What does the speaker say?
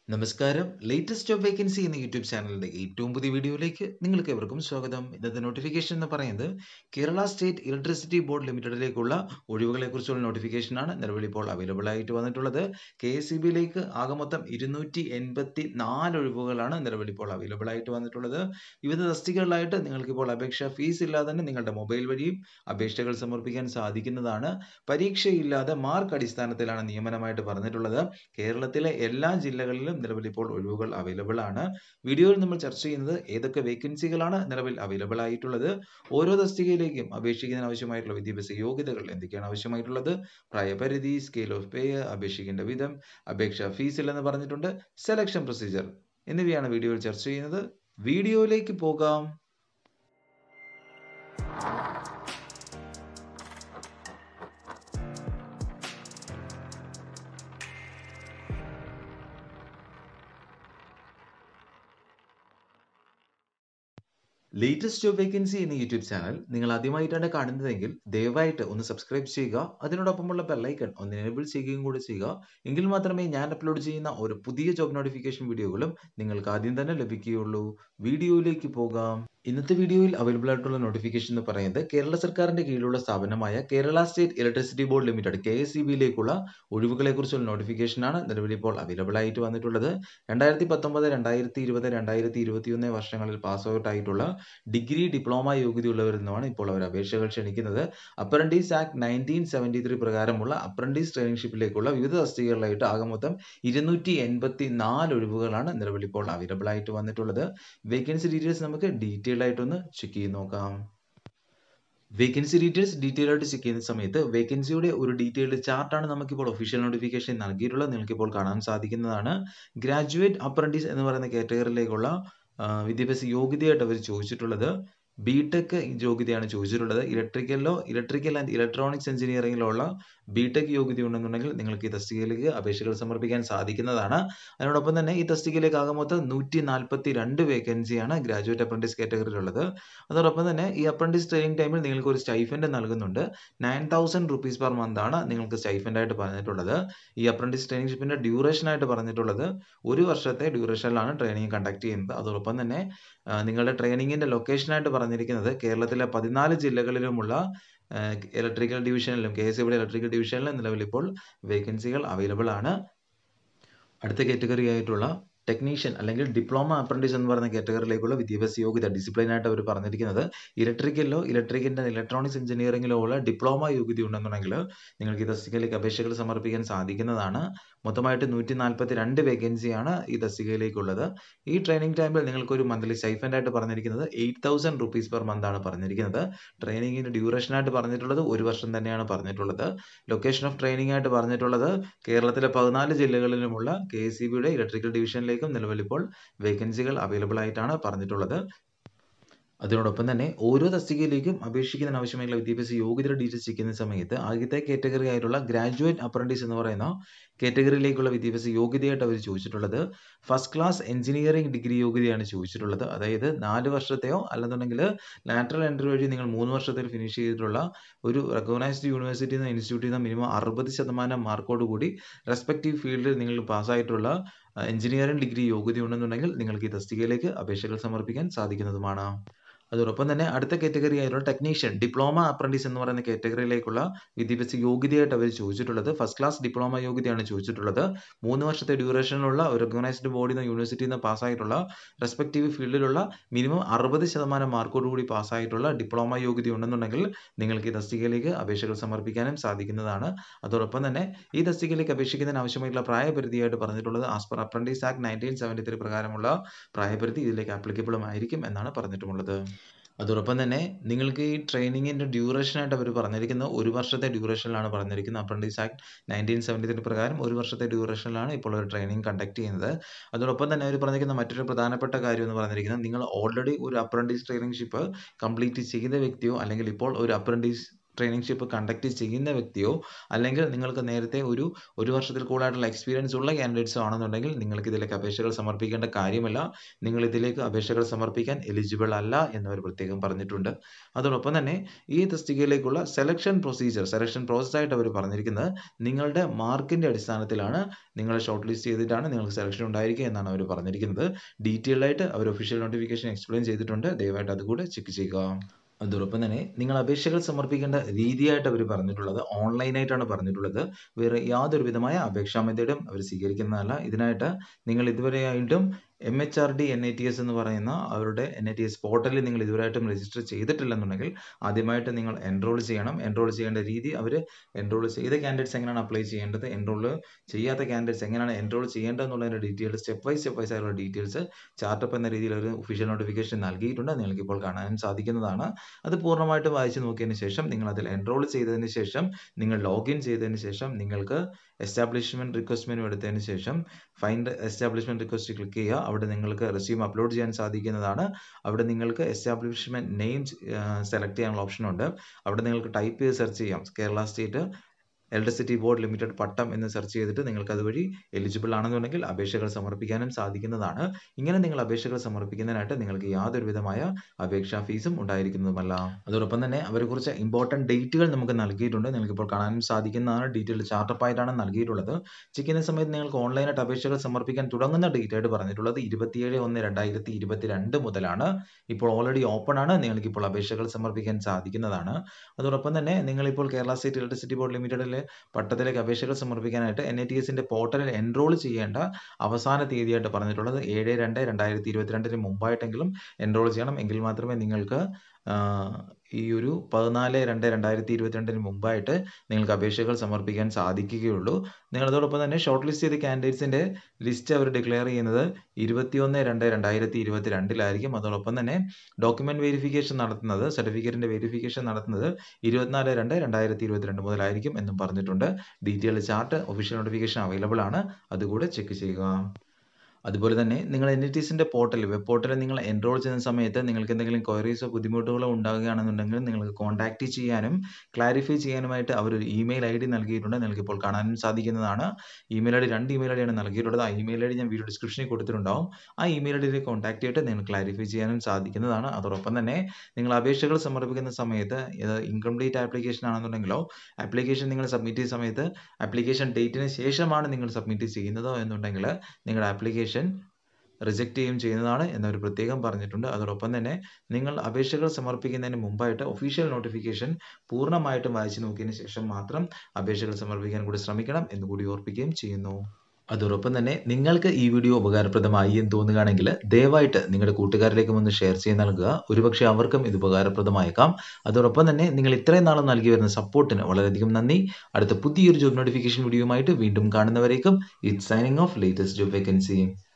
നമസ്കാരം latest job vacancy എന്ന YouTube ചാനലിന്റെ ഏറ്റവും പുതിയ വീഡിയോയിലേക്ക് നിങ്ങൾക്ക് എവർക്കും സ്വാഗതം ഇന്നത്തെ നോട്ടിഫിക്കേഷൻ എന്ന് പറയുന്നത് കേരള സ്റ്റേറ്റ് ഇലക്ട്രിസിറ്റി ബോർഡ് ലിമിറ്റഡിലേക്കുള്ള ഒഴിവുകളെ കുറിച്ചുള്ള നോട്ടിഫിക്കേഷൻ ആണ് നിലവിൽ ഇപ്പോൾ അവൈലബിൾ ആയിട്ട് വന്നിട്ടുള്ളത് കെ എസ് സി ബിയിലേക്ക് ആകെ മൊത്തം ഇരുന്നൂറ്റി എൺപത്തി നാല് ഒഴിവുകളാണ് നിലവിൽ ഇപ്പോൾ അവൈലബിൾ ആയിട്ട് വന്നിട്ടുള്ളത് വിവിധ തസ്തികകളിലായിട്ട് നിങ്ങൾക്ക് ഇപ്പോൾ അപേക്ഷ ഫീസ് ഇല്ലാതെ തന്നെ നിങ്ങളുടെ മൊബൈൽ വഴിയും അപേക്ഷകൾ സമർപ്പിക്കാൻ സാധിക്കുന്നതാണ് പരീക്ഷയില്ലാതെ മാർക്ക് അടിസ്ഥാനത്തിലാണ് നിയമനമായിട്ട് പറഞ്ഞിട്ടുള്ളത് കേരളത്തിലെ എല്ലാ ജില്ലകളിലും നിലവിൽ ഇപ്പോൾ ഒഴിവുകൾ അവൈലബിൾ ആണ് വീഡിയോയിൽ നമ്മൾ ചർച്ച ചെയ്യുന്നത് ഏതൊക്കെ വേക്കൻസികളാണ് നിലവിൽ അവൈലബിൾ ആയിട്ടുള്ളത് ഓരോ തസ്തികയിലേക്കും അപേക്ഷിക്കുന്നതിന് ആവശ്യമായിട്ടുള്ള വിദ്യാഭ്യാസ യോഗ്യതകൾ എന്തൊക്കെയാണ് ആവശ്യമായിട്ടുള്ളത് പ്രായപരിധി സ്കെയിൽ ഓഫ് പേ അപേക്ഷിക്കേണ്ട വിധം അപേക്ഷ ഫീസ് ഇല്ലെന്ന് പറഞ്ഞിട്ടുണ്ട് സെലക്ഷൻ പ്രൊസീജിയർ എന്നിവയാണ് വീഡിയോയിൽ ചർച്ച ചെയ്യുന്നത് വീഡിയോയിലേക്ക് പോകാം ലേറ്റസ്റ്റ് ജോബ് വേക്കൻസി എന്ന യൂട്യൂബ് ചാനൽ നിങ്ങൾ ആദ്യമായിട്ടാണ് കാണുന്നതെങ്കിൽ ദയവായിട്ട് ഒന്ന് സബ്സ്ക്രൈബ് ചെയ്യുക അതിനോടൊപ്പമുള്ള ബെല്ലൈക്കൺ ഒന്ന് എനേബിൾ ചെയ്യുകയും കൂടി ചെയ്യുക എങ്കിൽ മാത്രമേ ഞാൻ അപ്ലോഡ് ചെയ്യുന്ന ഒരു പുതിയ ജോബ് നോട്ടിഫിക്കേഷൻ വീഡിയോകളും നിങ്ങൾക്ക് ആദ്യം തന്നെ ലഭിക്കുകയുള്ളൂ വീഡിയോയിലേക്ക് പോകാം ഇന്നത്തെ വീഡിയോയിൽ അവൈലബിൾ ആയിട്ടുള്ള നോട്ടിഫിക്കേഷൻ എന്ന് പറയുന്നത് കേരള സർക്കാരിന്റെ കീഴിലുള്ള സ്ഥാപനമായ Kerala state electricity board limited K S C ബിയിലേക്കുള്ള ഒഴിവുകളെ കുറിച്ചുള്ള നോട്ടിഫിക്കേഷൻ ആണ് നിലവിൽ ഇപ്പോൾ അവൈലബിൾ ആയിട്ട് വന്നിട്ടുള്ളത് രണ്ടായിരത്തി പത്തൊമ്പത് രണ്ടായിരത്തി ഇരുപത് രണ്ടായിരത്തി ഇരുപത്തിയൊന്ന് വർഷങ്ങളിൽ പാസ് ഔട്ട് ആയിട്ടുള്ള ഡിഗ്രി ഡിപ്ലോമ യോഗ്യതയുള്ളവരിൽ നിന്നുമാണ് ഇപ്പോൾ അവർ അപേക്ഷകൾ ക്ഷണിക്കുന്നത് apprentice act nineteen seventy three പ്രകാരമുള്ള അപ്രന്റീസ് ട്രെയിനിഷിപ്പിലേക്കുള്ള വിവിധ തസ്തികകളിലായിട്ട് ആകെ മൊത്തം ഇരുന്നൂറ്റി എൺപത്തി നാല് ഒഴിവുകളാണ് നിലവിൽ ഇപ്പോൾ അവൈലബിൾ ആയിട്ട് വന്നിട്ടുള്ളത് വേക്കൻസി ഡീറ്റെയിൽസ് നമുക്ക് ഡീറ്റെയിൽ ആയിട്ടൊന്ന് ചെക്ക് ചെയ്ത് നോക്കാം വേക്കൻസി ഡീറ്റെയിൽസ് ഡീറ്റെയിൽ ആയിട്ട് ചെക്ക് ചെയ്യുന്ന സമയത്ത് വേക്കൻസിയുടെ ഒരു ഡീറ്റെയിൽഡ് ചാർട്ടാണ് നമുക്കിപ്പോൾ ഒഫീഷ്യൽ നോട്ടിഫിക്കേഷൻ നൽകിയിട്ടുള്ളത് നിങ്ങൾക്ക് ഇപ്പോൾ കാണാൻ സാധിക്കുന്നതാണ് ഗ്രാജുവേറ്റ് അപ്രന്റീസ് എന്ന് പറയുന്ന കാറ്റഗറിയിലേക്കുള്ള വിദ്യാഭ്യാസ യോഗ്യതയായിട്ട് അവർ ചോദിച്ചിട്ടുള്ളത് ബി ടെക് യോഗ്യതയാണ് ചോദിച്ചിട്ടുള്ളത് ഇലക്ട്രിക്കലിലോ ഇലക്ട്രിക്കൽ ആൻഡ് ഇലക്ട്രോണിക്സ് എഞ്ചിനീയറിംഗിലോ ഉള്ള ബി ടെക് യോഗ്യത ഉണ്ടെന്നുണ്ടെങ്കിൽ നിങ്ങൾക്ക് ഈ തസ്തികയിലേക്ക് അപേക്ഷകൾ സമർപ്പിക്കാൻ സാധിക്കുന്നതാണ് അതിനോടൊപ്പം തന്നെ ഈ തസ്തികയിലേക്ക് ആകെ മൊത്തം നൂറ്റി നാൽപ്പത്തി രണ്ട് വേക്കൻസിയാണ് ഗ്രാജുവേറ്റ് അപ്രന്റീസ് കാറ്റഗറിയിലുള്ളത് അതോടൊപ്പം തന്നെ ഈ അപ്രന്റീസ് ട്രെയിനിങ് ടൈമിൽ നിങ്ങൾക്ക് ഒരു സ്റ്റൈഫൻഡ് നൽകുന്നുണ്ട് nine thousand rupees per month ആണ് നിങ്ങൾക്ക് സ്റ്റൈഫൻഡ് ആയിട്ട് പറഞ്ഞിട്ടുള്ളത് ഈ അപ്രന്റീസ് ട്രെയിനിങ്ങിഷിപ്പിന്റെ ഡ്യൂറേഷൻ ആയിട്ട് പറഞ്ഞിട്ടുള്ളത് ഒരു വർഷത്തെ ഡ്യൂറേഷനിലാണ് ട്രെയിനിങ് കണ്ടക്ട് ചെയ്യുന്നത് അതോടൊപ്പം തന്നെ നിങ്ങളുടെ ട്രെയിനിങ്ങിന്റെ ലൊക്കേഷനായിട്ട് പറഞ്ഞിരിക്കുന്നത് കേരളത്തിലെ പതിനാല് ജില്ലകളിലുമുള്ള ഇലക്ട്രിക്കൽ ഡിവിഷനിലും കെ എസ് ബിയുടെ ഇലക്ട്രിക്കൽ ഡിവിഷനിലും നിലവിൽ ഇപ്പോൾ വേക്കൻസികൾ അവൈലബിൾ ആണ് അടുത്ത കാറ്റഗറി ആയിട്ടുള്ള ടെക്നീഷ്യൻ അല്ലെങ്കിൽ ഡിപ്ലോമ അപ്രന്റീസ് എന്ന് പറയുന്ന കാറ്റഗറിയിലേക്കുള്ള വിദ്യാഭ്യാസ യോഗ്യത ഡിസിപ്ലിൻ ആയിട്ട് അവർ പറഞ്ഞിരിക്കുന്നത് ഇലക്ട്രിക്കലിലോ ഇലക്ട്രിക്കലിൻ്റെ ഇലക്ട്രോണിക്സ് എഞ്ചിനീയറിംഗിലോ ഉള്ള ഡിപ്ലോമ യോഗ്യത ഉണ്ടെന്നുണ്ടെങ്കിൽ നിങ്ങൾക്ക് ഈ തസ്തികയിലേക്ക് അപേക്ഷകൾ സമർപ്പിക്കാൻ സാധിക്കുന്നതാണ് മൊത്തമായിട്ട് നൂറ്റി നാൽപ്പത്തി രണ്ട് വേക്കൻസിയാണ് ഈ തസ്തികയിലേക്കുള്ളത് ഈ ട്രെയിനിങ് ടൈമിൽ നിങ്ങൾക്ക് ഒരു മന്ത്ലി സ്റ്റൈഫൻഡ് ആയിട്ട് പറഞ്ഞിരിക്കുന്നത് eight thousand rupees per month ആണ് പറഞ്ഞിരിക്കുന്നത് ട്രെയിനിങ്ങിൻ്റെ ഡ്യൂറേഷൻ ആയിട്ട് പറഞ്ഞിട്ടുള്ളത് ഒരു വർഷം തന്നെയാണ് പറഞ്ഞിട്ടുള്ളത് ലൊക്കേഷൻ ഓഫ് ട്രെയിനിങ് ആയിട്ട് പറഞ്ഞിട്ടുള്ളത് കേരളത്തിലെ പതിനാല് ജില്ലകളിലുമുള്ള കെ എസ് സി ബിയുടെ ഇലക്ട്രിക്കൽ ഡിവിഷനിലേക്കും നിലവിൽ ഇപ്പോൾ വേക്കൻസികൾ അവൈലബിൾ ആയിട്ടാണ് പറഞ്ഞിട്ടുള്ളത് അതിനോടൊപ്പം തന്നെ ഓരോ തസ്തികയിലേക്കും അപേക്ഷിക്കുന്നതിന് ആവശ്യമായിട്ടുള്ള വിദ്യാഭ്യാസ യോഗ്യതയുടെ ഡീറ്റെയിൽസ് ചെയ്യുന്ന സമയത്ത് ആദ്യത്തെ കാറ്റഗറി ആയിട്ടുള്ള ഗ്രാജുവേറ്റ് അപ്രന്റീസ് എന്ന് പറയുന്ന കാറ്റഗറിയിലേക്കുള്ള വിദ്യാഭ്യാസ യോഗ്യതയായിട്ട് അവർ ചോദിച്ചിട്ടുള്ളത് ഫസ്റ്റ് ക്ലാസ് എഞ്ചിനീയറിംഗ് ഡിഗ്രി യോഗ്യതയാണ് ചോദിച്ചിട്ടുള്ളത് അതായത് നാല് വർഷത്തെയോ അല്ലെന്നുണ്ടെങ്കിൽ ലാറ്ററൽ എൻട്രി വഴി നിങ്ങൾ മൂന്ന് വർഷത്തിൽ ഫിനിഷ് ചെയ്തിട്ടുള്ള ഒരു റെക്കഗ്നൈസ്ഡ് യൂണിവേഴ്സിറ്റിയിൽ നിന്ന് ഇൻസ്റ്റിറ്റ്യൂട്ടിൽ നിന്ന് മിനിമം അറുപത് ശതമാനം മാർക്കോട് കൂടി റെസ്പെക്റ്റീവ് ഫീൽഡിൽ നിങ്ങൾ പാസ്സായിട്ടുള്ള എഞ്ചിനീയറിംഗ് ഡിഗ്രി യോഗ്യത ഉണ്ടെന്നുണ്ടെങ്കിൽ നിങ്ങൾക്ക് ഈ തസ്തികയിലേക്ക് അപേക്ഷകൾ സമർപ്പിക്കാൻ സാധിക്കുന്നതുമാണ് അതോടൊപ്പം തന്നെ അടുത്ത കാറ്റഗറി ആയിട്ടുള്ള ടെക്നീഷ്യൻ ഡിപ്ലോമ അപ്രന്റീസ് എന്ന് പറയുന്ന കാറ്റഗറിയിലേക്കുള്ള വിദ്യാഭ്യാസ യോഗ്യതയായിട്ട് അവർ ചോദിച്ചിട്ടുള്ളത് ഫസ്റ്റ് ക്ലാസ് ഡിപ്ലോമ യോഗ്യതയാണ് ചോദിച്ചിട്ടുള്ളത് മൂന്ന് വർഷത്തെ ഡ്യൂറേഷനിലുള്ള ഒരു റെക്കഗ്നൈസ്ഡ് ബോഡിയിൽ നിന്ന് യൂണിവേഴ്സിറ്റിയിൽ നിന്ന് പാസ്സായിട്ടുള്ള റെസ്പെക്റ്റീവ് ഫീൽഡിലുള്ള മിനിമം അറുപത് ശതമാനം മാർക്കോട് കൂടി പാസ്സായിട്ടുള്ള ഡിപ്ലോമ യോഗ്യത ഉണ്ടെന്നുണ്ടെങ്കിൽ നിങ്ങൾക്ക് ഈ തസ്തികയിലേക്ക് അപേക്ഷകൾ സമർപ്പിക്കാനും സാധിക്കുന്നതാണ് അതോടൊപ്പം തന്നെ ഈ തസ്തികയിലേക്ക് അപേക്ഷിക്കുന്നതിന് ആവശ്യമായിട്ടുള്ള പ്രായപരിധിയായിട്ട് പറഞ്ഞിട്ടുള്ളത് as per apprentice act nineteen seventy three പ്രകാരമുള്ള പ്രായപരിധി ഇതിലേക്ക് ആപ്ലിക്കബിളും ആയിരിക്കും എന്നാണ് പറഞ്ഞിട്ടുള്ളത് അതോടൊപ്പം തന്നെ നിങ്ങൾക്ക് ഈ ട്രെയിനിങ്ങിൻ്റെ ഡ്യൂറേഷനായിട്ട് അവർ പറഞ്ഞിരിക്കുന്നത് ഒരു വർഷത്തെ ഡ്യൂറേഷനിലാണ് പറഞ്ഞിരിക്കുന്നത് apprentice act nineteen seventy three പ്രകാരം ഒരു വർഷത്തെ ഡ്യൂറേഷനിലാണ് ഇപ്പോൾ ഒരു ട്രെയിനിങ് കണ്ടക്ട് ചെയ്യുന്നത് അതോടൊപ്പം തന്നെ അവർ പറഞ്ഞിരിക്കുന്ന മറ്റൊരു പ്രധാനപ്പെട്ട കാര്യം എന്ന് പറഞ്ഞിരിക്കുന്നത് നിങ്ങൾ ഓൾറെഡി ഒരു അപ്രന്റീസ് ട്രെയിനിങ്ഷിപ്പ് കംപ്ലീറ്റ് ചെയ്ത വ്യക്തിയോ അല്ലെങ്കിൽ ഇപ്പോൾ ഒരു അപ്രന്റീസ് ട്രെയിനിങ്ഷിപ്പ് കണ്ടക്ട് ചെയ്യുന്ന വ്യക്തിയോ അല്ലെങ്കിൽ നിങ്ങൾക്ക് നേരത്തെ ഒരു ഒരു വർഷത്തിൽ കൂടുതലായിട്ടുള്ള എക്സ്പീരിയൻസ് ഉള്ള കാൻഡിഡേറ്റ്സോ ആണെന്നുണ്ടെങ്കിൽ നിങ്ങൾക്ക് ഇതിലേക്ക് അപേക്ഷകൾ സമർപ്പിക്കേണ്ട കാര്യമില്ല നിങ്ങൾ ഇതിലേക്ക് അപേക്ഷകൾ സമർപ്പിക്കാൻ എലിജിബിൾ അല്ല എന്നവർ പ്രത്യേകം പറഞ്ഞിട്ടുണ്ട് അതോടൊപ്പം തന്നെ ഈ തസ്തികയിലേക്കുള്ള സെലക്ഷൻ പ്രൊസീജിയർ സെലക്ഷൻ പ്രോസസ് ആയിട്ട് അവർ പറഞ്ഞിരിക്കുന്നത് നിങ്ങളുടെ മാർക്കിന്റെ അടിസ്ഥാനത്തിലാണ് നിങ്ങളെ ഷോർട്ട് ലിസ്റ്റ് ചെയ്തിട്ടാണ് നിങ്ങൾക്ക് സെലക്ഷൻ ഉണ്ടായിരിക്കുക എന്നാണ് അവർ പറഞ്ഞിരിക്കുന്നത് ഡീറ്റെയിൽ ആയിട്ട് അവർ ഒഫീഷ്യൽ നോട്ടിഫിക്കേഷൻ എക്സ്പ്ലെയിൻ ചെയ്തിട്ടുണ്ട് ദയവായിട്ട് അതുകൂടെ ചെക്ക് ചെയ്യുക അതോടൊപ്പം തന്നെ നിങ്ങൾ അപേക്ഷകൾ സമർപ്പിക്കേണ്ട രീതിയായിട്ട് അവർ പറഞ്ഞിട്ടുള്ളത് ഓൺലൈനായിട്ടാണ് പറഞ്ഞിട്ടുള്ളത് വേറെ യാതൊരു വിധമായ അപേക്ഷാ മെത്തേഡും അവർ സ്വീകരിക്കുന്നതല്ല ഇതിനായിട്ട് നിങ്ങൾ ഇതുവരെയായിട്ടും M H R D N I T S എന്ന് പറയുന്ന അവരുടെ എൻ ഐ ടി എസ് പോർട്ടലിൽ നിങ്ങൾ ഇതുവരെയായിട്ടും രജിസ്റ്റർ ചെയ്തിട്ടില്ലെന്നുണ്ടെങ്കിൽ ആദ്യമായിട്ട് നിങ്ങൾ എൻറോൾ ചെയ്യണം എൻറോൾ ചെയ്യേണ്ട രീതി അവർ എൻറോൾ ചെയ്ത കാൻഡിഡേറ്റ്സ് എങ്ങനെയാണ് അപ്ലൈ ചെയ്യേണ്ടത് എൻറോൾ ചെയ്യാത്ത കാൻഡിഡേറ്റ്സ് എങ്ങനെയാണ് എൻറോൾ ചെയ്യേണ്ടത് എന്നുള്ളതിൻ്റെ detail step wise step wise ആയിട്ടുള്ള ഡീറ്റെയിൽസ് ചാർട്ടപ്പ് എന്ന രീതിയിൽ ഒരു ഒഫീഷ്യൽ നോട്ടിഫിക്കേഷൻ നൽകിയിട്ടുണ്ട് നിങ്ങൾക്ക് ഇപ്പോൾ കാണാൻ സാധിക്കുന്നതാണ് അത് പൂർണ്ണമായിട്ട് വായിച്ചു നോക്കിയതിന് ശേഷം നിങ്ങൾ അതിൽ എൻറോൾ ചെയ്തതിന് ശേഷം നിങ്ങൾ ലോഗിൻ ചെയ്തതിന് ശേഷം നിങ്ങൾക്ക് എസ്റ്റാബ്ലിഷ്മെന്റ് റിക്വസ്റ്റ് മെനു എടുത്തതിന് ശേഷം ഫൈൻഡ് എസ്റ്റാബ്ലിഷ്മെന്റ് റിക്വസ്റ്റ് ക്ലിക്ക് ചെയ്യുക അവിടെ നിങ്ങൾക്ക് റെസ്യൂം അപ്ലോഡ് ചെയ്യാൻ സാധിക്കുന്നതാണ് അവിടെ നിങ്ങൾക്ക് എസ്റ്റാബ്ലിഷ്മെന്റ് നെയിം സെലക്ട് ചെയ്യാനുള്ള ഓപ്ഷൻ ഉണ്ട് അവിടെ നിങ്ങൾക്ക് ടൈപ്പ് ചെയ്ത് സെർച്ച് ചെയ്യാം Kerala state electricity board limited Pattom എന്ന് സെർച്ച് ചെയ്തിട്ട് നിങ്ങൾക്ക് അതുവഴി എലിജിബിൾ ആണെന്നുണ്ടെങ്കിൽ അപേക്ഷകൾ സമർപ്പിക്കാനും സാധിക്കുന്നതാണ് ഇങ്ങനെ നിങ്ങൾ അപേക്ഷകൾ സമർപ്പിക്കുന്നതിനായിട്ട് നിങ്ങൾക്ക് യാതൊരു വിധമായ അപേക്ഷാ ഫീസും ഉണ്ടായിരിക്കുന്നതുമല്ല അതോടൊപ്പം തന്നെ അവരെ കുറിച്ച് ഇമ്പോർട്ടൻറ്റ് ഡേറ്റുകൾ നമുക്ക് നൽകിയിട്ടുണ്ട് നിങ്ങൾക്ക് ഇപ്പോൾ കാണാനും സാധിക്കുന്നതാണ് ഡീറ്റെയിൽ ചാർട്ടപ്പ് ആയിട്ടാണ് നൽകിയിട്ടുള്ളത് ചെക്ക് ചെയ്യുന്ന സമയത്ത് നിങ്ങൾക്ക് ഓൺലൈനായിട്ട് അപേക്ഷകൾ സമർപ്പിക്കാൻ തുടങ്ങുന്ന ഡേറ്റ് ആയിട്ട് പറഞ്ഞിട്ടുള്ളത് ഇരുപത്തിയേഴ് ഒന്ന് രണ്ടായിരത്തി ഇരുപത്തിരണ്ട് മുതലാണ് ഇപ്പോൾ ഓൾറെഡി ഓപ്പൺ ആണ് നിങ്ങൾക്ക് ഇപ്പോൾ അപേക്ഷകൾ സമർപ്പിക്കാൻ സാധിക്കുന്നതാണ് അതോടൊപ്പം തന്നെ നിങ്ങളിപ്പോൾ കേരള സ്റ്റേറ്റ് ഇലക്ട്രിസിറ്റി ബോർഡ് ലിമിറ്റഡിലെ പട്ടത്തിലേക്ക് അപേക്ഷകൾ സമർപ്പിക്കാനായിട്ട് എൻ ഐ ടി എസിന്റെ പോർട്ടലിൽ എൻറോൾ ചെയ്യേണ്ട അവസാന തീയതിയായിട്ട് പറഞ്ഞിട്ടുള്ളത് ഏഴ് രണ്ട് രണ്ടായിരത്തി ഇരുപത്തിരണ്ടിന് മുമ്പായിട്ടെങ്കിലും എൻറോൾ ചെയ്യണം എങ്കിൽ മാത്രമേ നിങ്ങൾക്ക് ഈ ഒരു പതിനാല് രണ്ട് രണ്ടായിരത്തി ഇരുപത്തിരണ്ടിന് മുമ്പായിട്ട് നിങ്ങൾക്ക് അപേക്ഷകൾ സമർപ്പിക്കാൻ സാധിക്കുകയുള്ളൂ നിങ്ങൾ അതോടൊപ്പം തന്നെ ഷോർട്ട് ലിസ്റ്റ് ചെയ്ത കാൻഡിഡേറ്റ്സിന്റെ ലിസ്റ്റ് അവർ ഡിക്ലെയർ ചെയ്യുന്നത് ഇരുപത്തിയൊന്ന് രണ്ട് രണ്ടായിരത്തി ഇരുപത്തി രണ്ടിലായിരിക്കും അതോടൊപ്പം തന്നെ ഡോക്യുമെന്റ് വെരിഫിക്കേഷൻ നടത്തുന്നത് സർട്ടിഫിക്കറ്റിന്റെ വെരിഫിക്കേഷൻ നടത്തുന്നത് ഇരുപത്തിനാല് രണ്ട് രണ്ടായിരത്തി ഇരുപത്തിരണ്ട് മുതലായിരിക്കും എന്നും പറഞ്ഞിട്ടുണ്ട് detail chart official notification available ആണ് അതുകൂടെ ചെക്ക് ചെയ്യുക അതുപോലെ തന്നെ നിങ്ങൾ എൻ ഐ ടി എസിൻ്റെ പോർട്ടൽ വെബ് പോർട്ടലിൽ നിങ്ങൾ എൻറോൾ ചെയ്യുന്ന സമയത്ത് നിങ്ങൾക്ക് എന്തെങ്കിലും ക്വയറീസോ ബുദ്ധിമുട്ടുകളോ ഉണ്ടാകുകയാണെന്നുണ്ടെങ്കിൽ നിങ്ങൾക്ക് കോൺടാക്റ്റ് ചെയ്യാനും ക്ലാരിഫൈ ചെയ്യാനുമായിട്ട് അവർ ഒരു ഇമെയിൽ ഐ ഡി നൽകിയിട്ടുണ്ട് നിങ്ങൾക്ക് ഇപ്പോൾ കാണാനും സാധിക്കുന്നതാണ് ഇമെയിൽ ഐ ഡി രണ്ട് ഇമെയിൽ ഐ ഡിയാണ് നൽകിയിട്ടുള്ളത് ആ ഇമെയിൽ ഐ ഡി ഞാൻ വീഡിയോ ഡിസ്ക്രിപ്ഷനിൽ കൊടുത്തിട്ടുണ്ടാവും ആ ഇമെയിൽ ഐ ഡിയിൽ കോൺടാക്ട് ചെയ്തിട്ട് നിങ്ങൾ ക്ലാരിഫൈ ചെയ്യാനും സാധിക്കുന്നതാണ് അതോടൊപ്പം തന്നെ നിങ്ങൾ അപേക്ഷകൾ സമർപ്പിക്കുന്ന സമയത്ത് ഇത് ഇൻകംപ്ലീറ്റ് ആപ്ലിക്കേഷൻ ആണെന്നുണ്ടെങ്കിലോ ആപ്ലിക്കേഷൻ നിങ്ങൾ സബ്മിറ്റ് ചെയ്യുന്ന സമയത്ത് ആപ്ലിക്കേഷൻ ഡേറ്റിന് ശേഷമാണ് നിങ്ങൾ സബ്മിറ്റ് ചെയ്യുന്നതോ എന്നുണ്ടെങ്കിൽ നിങ്ങളുടെ ആപ്ലിക്കേഷൻ റിജക്റ്റ് ചെയ്യുകയും ചെയ്യുന്നതാണ് എന്നവർ പ്രത്യേകം പറഞ്ഞിട്ടുണ്ട് അതോടൊപ്പം തന്നെ നിങ്ങൾ അപേക്ഷകൾ സമർപ്പിക്കുന്നതിന് മുമ്പായിട്ട് ഒഫീഷ്യൽ നോട്ടിഫിക്കേഷൻ പൂർണ്ണമായിട്ടും വായിച്ചു നോക്കിയതിന് ശേഷം മാത്രം അപേക്ഷകൾ സമർപ്പിക്കാൻ കൂടി ശ്രമിക്കണം എന്ന് കൂടി ഓർപ്പിക്കുകയും ചെയ്യുന്നു അതോടൊപ്പം തന്നെ നിങ്ങൾക്ക് ഈ വീഡിയോ ഉപകാരപ്രദമായി എന്ന് തോന്നുകയാണെങ്കിൽ ദയവായിട്ട് നിങ്ങളുടെ കൂട്ടുകാരിലേക്കും ഒന്ന് ഷെയർ ചെയ്ത് നൽകുക ഒരുപക്ഷെ അവർക്കും ഇത് ഉപകാരപ്രദമായേക്കാം അതോടൊപ്പം തന്നെ നിങ്ങൾ ഇത്രയും നാളും നൽകി വരുന്ന സപ്പോർട്ടിന് വളരെയധികം നന്ദി അടുത്ത പുതിയൊരു ജോബ് നോട്ടിഫിക്കേഷൻ വീഡിയോയുമായിട്ട് വീണ്ടും കാണുന്നവരേക്കും it signing off latest job vacancy